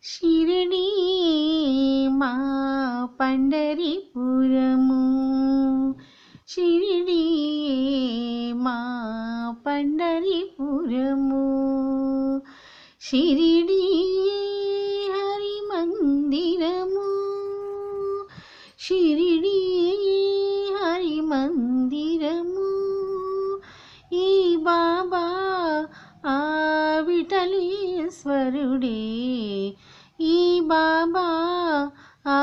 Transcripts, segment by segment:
షిరిడి మా పండరిపురము షిరిడి మా పండరిపురము షిరిడి హరి మందిరము షిరిడి హరి మందిరము ఈ బాబా ఆ విఠలేశ్వరుడే ఈ బాబా ఆ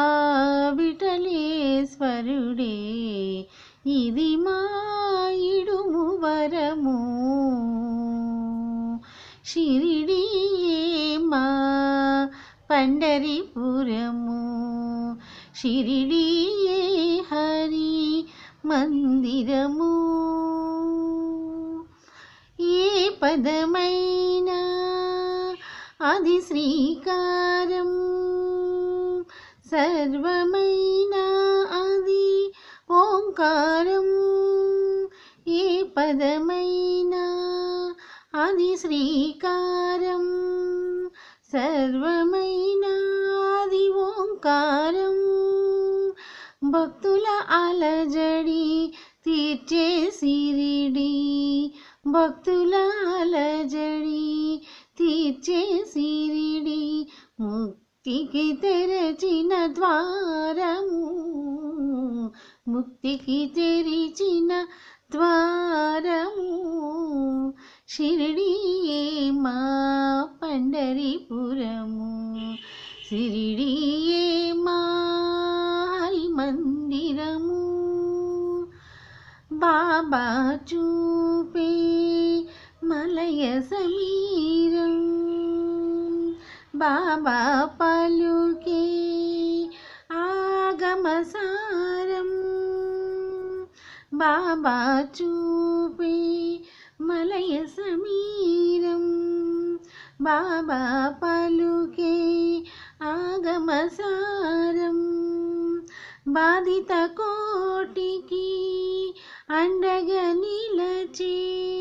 విఠలేశ్వరుడే ఇది మా ఇడుము వరము షిరిడి మా పండరిపురము షిరిడి హరి మందిరము ఏ పదమైనా అది శ్రీకారం సర్వమైన అది ఓంకారం ఏ పదమైనా అది శ్రీకారం సర్వమైన అది ఓంకారం భక్తుల అలజడి తీర్చే సిరిడి భక్తుల అలజడి తీర్చే సిరిడి ముక్తికి తెరచిన ద్వారము ముక్తికి తెరిచిన ద్వారము షిరిడి మా పండరిపురము షిరిడి మా హరి మందిరము బాబా చూపే మలయ సమీరం బాబా పలుకే ఆగమసారం బాబా చూపే మలయ సమీరం బాబా పలుకే ఆగమసారం బాధిత కోటికి అండగా నిలచే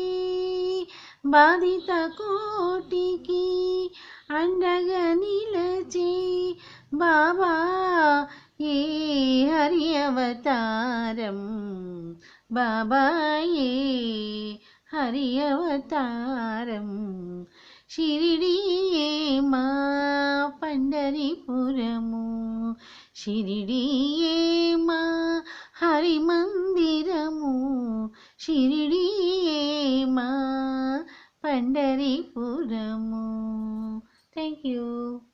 బాధిత కోటికి అండగా నిలచే బాబా ఏ హరి అవతారం బాబా ఏ హరి అవతారం షిరిడి మా పండరిపురము షిరిడి మా హరి మందిరము షిరిడి మా పండరిపురము థ్యాంక్ యూ